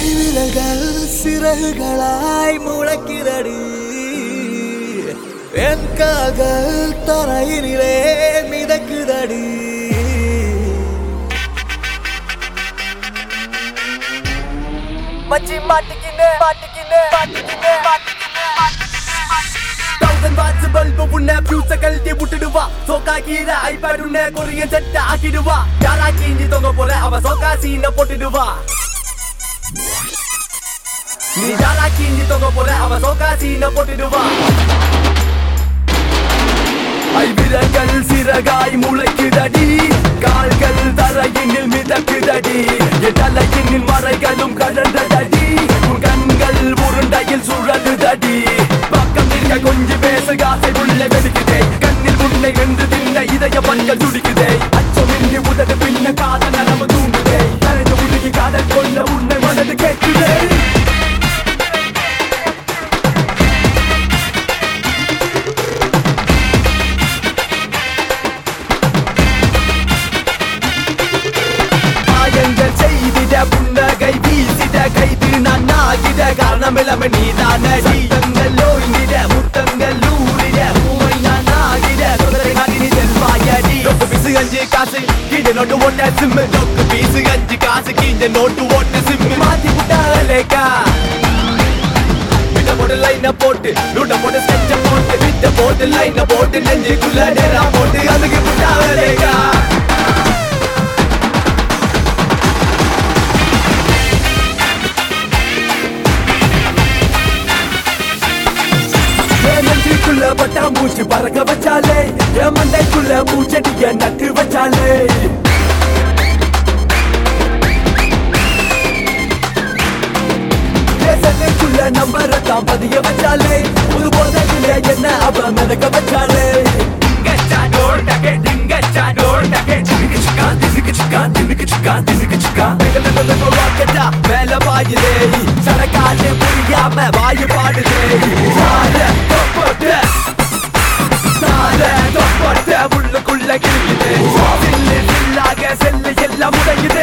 கைவிரல்கள் சிறகுகளாய் முளைக்கிறடி என் கால்கள் தரையினிலே மிதக்குதடி மச்சி மாட்டிக்கினே மாட்டிக்கினே மாட்டிக்கினே தௌசண்ட் வாட்ஸ் பல்பு உன்னை ஃபியூஸ கழட்டி விட்டுடுவா சோக்கா கீரை ஐபேட் உன்னை கொரியன் செட் ஆக்கிடுவா யாரா கீஞ்சி தொங்க போற அவ சோக்கா சீன போட்டுடுவா நீ யாரா கீஞ்சி தொங்க போற அவ சோக்கா சீன போட்டுடுவா ஐவிரங்கள் சிறகாய் முளைக்குதடி கால்கள் தரையினில் மிதக்குதடி என் தலையினில் மறைகளும் கடந்ததடி உன் கண்கள் உருண்டையில் சுழலுதடி பக்கம் நிற்க கொஞ்சம் பேச காசை உள்ள வெடிக்குதே கண்ணில் உன்னை வென்று தின்ன இதய பண்கள் துடிக்குதே அச்சமின்றி உதடு பின்ன காதல் நரம்பு தூண்டுதே கரைந்து உருகி காதல் கொள்ள உன்னை மனது கேட்குதே மாயங்கள் செய்திட புன்னகை வீசிட கைது நான் ஆகிட காரணம் இல்லாம நீதான சீதங்கள் ஓய்ந்திட முத்தங்கள் ஊறிட பூவை நான் ஆகிட குதிரை நகினி செல்வாயடி ரொக்கு பீசு அஞ்சு காசு கீழே நோட்டு ஒன்ன சிம்மு ரொக்கு பீசு அஞ்சு காசு கீழே நோட்டு ஒன்னு சிம்மு மாத்தி விட்டாலேக்கா விட்ட போட்டு லைன போட்டு நூட்ட போட்டு ஸ்கெட்ச போட்டு விட்ட போட்டு லைன போட்டு நெஞ்சுக்குள்ள நேரா போட்டு அதுக்கு விட்டாலேக்கா என் நெஞ்சுக்குள்ள பட்டாம்பூச்சி பறக்க வச்சாலே என் மண்டைக்குள்ள பூச்செடிய நட்டு வச்சாலே என் சென்னைக்குள்ள நம்பரத்தான் பதிய வச்சாலே புது போதையில என்ன அவ மிதக்க வச்சாலே மேல பாயுதே சடக்காட்டு புரியாம வாயு பாடுதே சார தொப்பட்ட சார தொப்பட்ட உள்ளுக்குள்ள கிழிக்குது சில்லு சில்லாக செல்லு எல்லாம் உடையுது